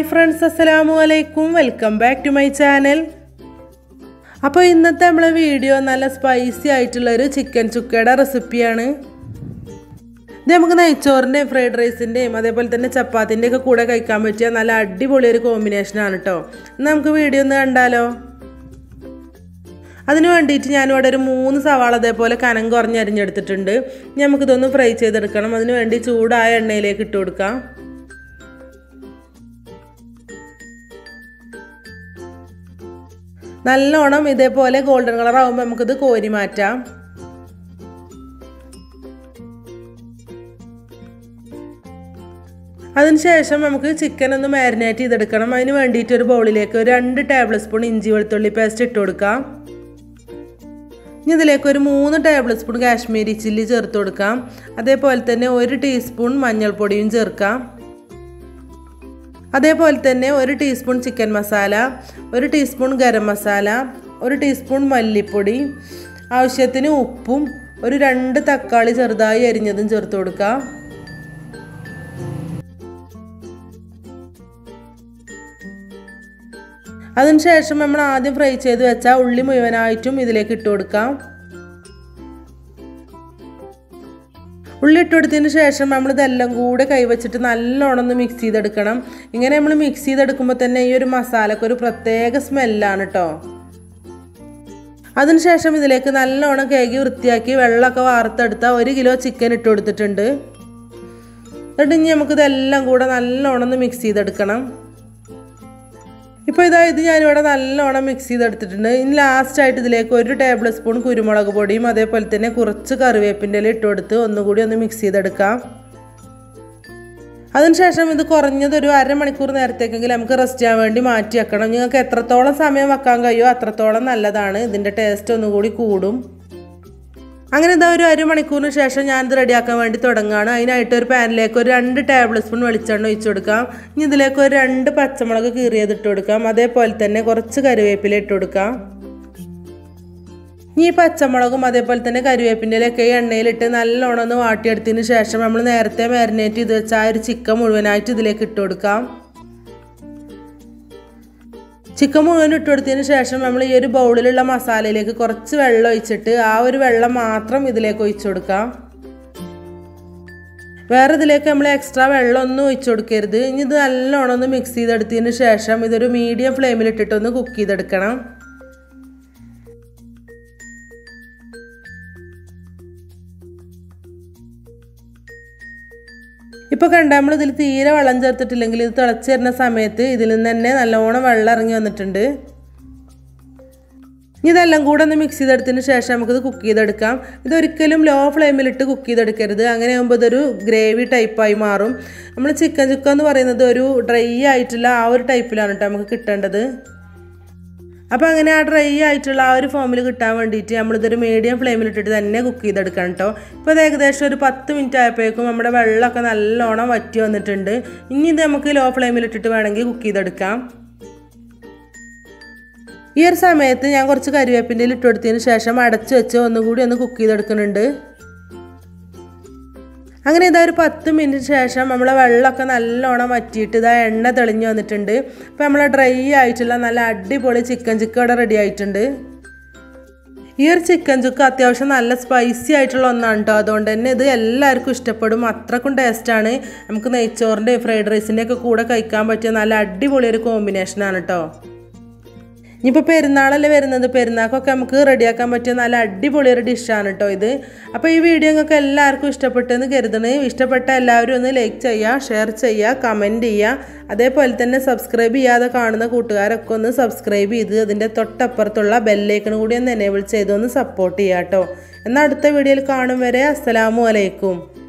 friends അസ്സലാമു അലൈക്കും welcome back to my channel അപ്പോൾ ഇന്നത്തെ നമ്മളെ വീഡിയോ നല്ല സ്പൈസി ആയിട്ടുള്ളൊരു ചിക്കൻ ചുക്കയുടെ റെസിപ്പിയാണ് ഇത് നമുക്ക് നെയ്ച്ചോറിൻ്റെയും ഫ്രൈഡ് റൈസിൻ്റെയും അതേപോലെ തന്നെ ചപ്പാത്തിൻ്റെ ഒക്കെ കൂടെ കഴിക്കാൻ പറ്റിയ നല്ല അടിപൊളി ഒരു കോമ്പിനേഷനാണ് കേട്ടോ ഇന്ന് നമുക്ക് വീഡിയോ ഒന്ന് കണ്ടാലോ അതിന് വേണ്ടിയിട്ട് ഞാനിവിടെ ഒരു മൂന്ന് സവാള അതേപോലെ കനം കുറഞ്ഞ് അരിഞ്ഞെടുത്തിട്ടുണ്ട് ഇനി നമുക്കിതൊന്ന് ഫ്രൈ ചെയ്തെടുക്കണം അതിന് വേണ്ടി ചൂടായ എണ്ണയിലേക്ക് ഇട്ട് കൊടുക്കാം നല്ലോണം ഇതേപോലെ ഗോൾഡൻ കളർ ആകുമ്പോൾ നമുക്കിത് കോരി മാറ്റാം അതിനുശേഷം നമുക്ക് ചിക്കൻ ഒന്ന് മാരിനേറ്റ് ചെയ്തെടുക്കണം അതിന് വേണ്ടിയിട്ട് ഒരു ബൗളിലേക്ക് ഒരു രണ്ട് ടേബിൾ സ്പൂൺ ഇഞ്ചി വെളുത്തുള്ളി പേസ്റ്റ് ഇട്ട് കൊടുക്കാം ഇനി ഇതിലേക്ക് ഒരു മൂന്ന് ടേബിൾ സ്പൂൺ കാശ്മീരി ചില്ലി ചേർത്ത് കൊടുക്കാം അതേപോലെ തന്നെ ഒരു ടീസ്പൂൺ മഞ്ഞൾപ്പൊടിയും ചേർക്കാം അതേപോലെ തന്നെ ഒരു ടീസ്പൂൺ ചിക്കൻ മസാല ഒരു ടീസ്പൂൺ ഗരം മസാല ഒരു ടീസ്പൂൺ മല്ലിപ്പൊടി ആവശ്യത്തിന് ഉപ്പും ഒരു രണ്ട് തക്കാളി ചെറുതായി അരിഞ്ഞതും ചേർത്ത് കൊടുക്കാം അതിനുശേഷം നമ്മൾ ആദ്യം ഫ്രൈ ചെയ്ത് വെച്ച ഉള്ളി മുഴുവനായിട്ടും ഇതിലേക്ക് ഇട്ട് കൊടുക്കാം ഉള്ളി ഇട്ട് കൊടുത്തതിന് ശേഷം നമ്മൾ ഇതെല്ലാം കൂടെ കൈവച്ചിട്ട് നല്ലോണം ഒന്ന് മിക്സ് ചെയ്തെടുക്കണം ഇങ്ങനെ നമ്മൾ മിക്സ് ചെയ്തെടുക്കുമ്പോൾ തന്നെ ഈ ഒരു മസാലക്ക് ഒരു പ്രത്യേക സ്മെല്ലാണ് കേട്ടോ അതിനുശേഷം ഇതിലേക്ക് നല്ലോണം കേകി വൃത്തിയാക്കി വെള്ളമൊക്കെ വാർത്തെടുത്ത ഒരു കിലോ ചിക്കൻ ഇട്ട് കൊടുത്തിട്ടുണ്ട് എന്നിട്ട് ഇനി നമുക്കിതെല്ലാം കൂടെ നല്ലോണം ഒന്ന് മിക്സ് ചെയ്തെടുക്കണം ഇപ്പോൾ ഇതാ ഇത് ഞാനിവിടെ നല്ലോണം മിക്സ് ചെയ്തെടുത്തിട്ടുണ്ട് ഇനി ലാസ്റ്റായിട്ട് ഇതിലേക്ക് ഒരു ടേബിൾ സ്പൂൺ കുരുമുളക് പൊടിയും അതേപോലെ തന്നെ കുറച്ച് കറിവേപ്പിൻ്റെ ഇല ഇട്ട് കൊടുത്ത് ഒന്നുകൂടി ഒന്ന് മിക്സ് ചെയ്തെടുക്കാം അതിനുശേഷം ഇത് കുറഞ്ഞത് ഒരു അരമണിക്കൂർ നേരത്തേക്കെങ്കിലും നമുക്ക് റെസ്റ്റ് ചെയ്യാൻ വേണ്ടി മാറ്റി വെക്കണം നിങ്ങൾക്ക് എത്രത്തോളം സമയം വെക്കാൻ കഴിയുമോ അത്രത്തോളം നല്ലതാണ് ഇതിൻ്റെ ടേസ്റ്റ് ഒന്നുകൂടി കൂടും അങ്ങനെ ഇതാ ഒരു അരമണിക്കൂറിന് ശേഷം ഞാനിത് റെഡിയാക്കാൻ വേണ്ടി തുടങ്ങുകയാണ് അതിനായിട്ട് ഒരു പാനിലേക്ക് ഒരു രണ്ട് ടേബിൾ സ്പൂൺ വെളിച്ചെണ്ണ ഒഴിച്ചു കൊടുക്കാം ഇനി ഇതിലേക്ക് ഒരു രണ്ട് പച്ചമുളക് കീറിയത് ഇട്ട് കൊടുക്കാം അതേപോലെ തന്നെ കുറച്ച് കറിവേപ്പില ഇട്ട് കൊടുക്കാം ഈ പച്ചമുളകും അതേപോലെ തന്നെ കരിവേപ്പിൻ്റെ ഇലയൊക്കെ ഈ എണ്ണയിലിട്ട് നല്ലോണം ഒന്ന് വാട്ടിയെടുത്തതിന് ശേഷം നമ്മൾ നേരത്തെ മാരിനേറ്റ് ചെയ്ത് വെച്ച ആ ഒരു ചിക്കൻ മുഴുവനായിട്ട് ഇതിലേക്ക് ഇട്ട് കൊടുക്കാം ചിക്കൻ മുഴുവൻ ഇട്ട് കൊടുത്തതിന് ശേഷം നമ്മൾ ഈ ഒരു ബൗളിലുള്ള മസാലയിലേക്ക് കുറച്ച് വെള്ളം ഒഴിച്ചിട്ട് ആ ഒരു വെള്ളം മാത്രം ഇതിലേക്ക് ഒഴിച്ചു കൊടുക്കാം വേറെ ഇതിലേക്ക് നമ്മൾ എക്സ്ട്രാ വെള്ളം ഒന്നും ഒഴിച്ചു കൊടുക്കരുത് ഇനി ഇത് നല്ലോണം ഒന്ന് മിക്സ് ചെയ്തെടുത്തതിന് ശേഷം ഇതൊരു മീഡിയം ഫ്ലെയിമിൽ ഇട്ടിട്ടൊന്ന് കുക്ക് ചെയ്തെടുക്കണം ഇപ്പോൾ കണ്ട നമ്മൾ ഇതിൽ തീരെ വെള്ളം ചേർത്തിട്ടില്ലെങ്കിൽ ഇത് തിളച്ച് വരുന്ന സമയത്ത് ഇതിൽ നിന്ന് തന്നെ നല്ലോണം വെള്ളം ഇറങ്ങി വന്നിട്ടുണ്ട് ഇതെല്ലാം കൂടെ ഒന്ന് മിക്സ് ചെയ്തെടുത്തതിന് ശേഷം നമുക്കിത് കുക്ക് ചെയ്തെടുക്കാം ഇതൊരിക്കലും ലോ ഫ്ലെയിമിലിട്ട് കുക്ക് ചെയ്തെടുക്കരുത് അങ്ങനെ ആകുമ്പോൾ ഇതൊരു ഗ്രേവി ടൈപ്പായി മാറും നമ്മൾ ചിക്കൻ ചുക്ക എന്ന് പറയുന്നത് ഒരു ഡ്രൈ ആയിട്ടുള്ള ആ ഒരു ടൈപ്പിലാണ് കേട്ടോ നമുക്ക് കിട്ടേണ്ടത് അപ്പോൾ അങ്ങനെ ആ ഡ്രൈ ആയിട്ടുള്ള ആ ഒരു ഫോമിൽ കിട്ടാൻ വേണ്ടിയിട്ട് നമ്മളിതൊരു മീഡിയം ഫ്ലെയിമിലിട്ടിട്ട് തന്നെ കുക്ക് ചെയ്തെടുക്കണം കേട്ടോ ഇപ്പോൾ ഇത് ഏകദേശം ഒരു പത്ത് മിനിറ്റ് ആയപ്പോഴേക്കും നമ്മുടെ വെള്ളമൊക്കെ നല്ലോണം വറ്റി വന്നിട്ടുണ്ട് ഇനി ഇത് നമുക്ക് ലോ ഫ്ലെയിമിലിട്ടിട്ട് വേണമെങ്കിൽ കുക്ക് ചെയ്തെടുക്കാം ഈ ഒരു സമയത്ത് ഞാൻ കുറച്ച് കരിവേപ്പിൻ്റെ ഇട്ട് കൊടുത്തതിന് ശേഷം അടച്ചു വെച്ച് ഒന്നുകൂടി ഒന്ന് കുക്ക് ചെയ്തെടുക്കുന്നുണ്ട് അങ്ങനെ ഇതാ ഒരു പത്ത് മിനിറ്റ് ശേഷം നമ്മളെ വെള്ളമൊക്കെ നല്ലോണം വറ്റിയിട്ട് ഇതാ എണ്ണ തെളിഞ്ഞു വന്നിട്ടുണ്ട് അപ്പോൾ നമ്മളെ ഡ്രൈ ആയിട്ടുള്ള നല്ല അടിപൊളി ചിക്കൻ ചുക്ക ഇവിടെ റെഡി ആയിട്ടുണ്ട് ഈ ഒരു ചിക്കൻ ചുക്ക അത്യാവശ്യം നല്ല സ്പൈസി ആയിട്ടുള്ള ഒന്നാണ് കേട്ടോ അതുകൊണ്ട് തന്നെ ഇത് എല്ലാവർക്കും ഇഷ്ടപ്പെടും അത്രക്കും ടേസ്റ്റാണ് നമുക്ക് നെയ്ച്ചോറിൻ്റെ ഫ്രൈഡ് റൈസിൻ്റെ ഒക്കെ കൂടെ കഴിക്കാൻ പറ്റിയ നല്ല അടിപൊളി ഒരു കോമ്പിനേഷനാണ് കേട്ടോ ഇനിയിപ്പോൾ പെരുന്നാളല്ലേ വരുന്നത് പെരുന്നാൾക്കൊക്കെ നമുക്ക് റെഡിയാക്കാൻ പറ്റിയ നല്ല അടിപൊളി ഒരു ഡിഷാണ് കേട്ടോ ഇത് അപ്പോൾ ഈ വീഡിയോ നിങ്ങൾക്ക് എല്ലാവർക്കും ഇഷ്ടപ്പെട്ടെന്ന് കരുതണേ ഇഷ്ടപ്പെട്ട എല്ലാവരും ഒന്ന് ലൈക്ക് ചെയ്യുക ഷെയർ ചെയ്യുക കമൻറ്റ് ചെയ്യുക അതേപോലെ തന്നെ സബ്സ്ക്രൈബ് ചെയ്യാതെ കാണുന്ന കൂട്ടുകാരൊക്കെ ഒന്ന് സബ്സ്ക്രൈബ് ചെയ്ത് അതിൻ്റെ തൊട്ടപ്പുറത്തുള്ള ബെല്ലൈക്കൺ കൂടി ഒന്ന് എനേബിൾ ചെയ്തൊന്ന് സപ്പോർട്ട് ചെയ്യുക കേട്ടോ എന്നാൽ അടുത്ത വീഡിയോയിൽ കാണും വരെ അസ്സലാമു അലൈക്കും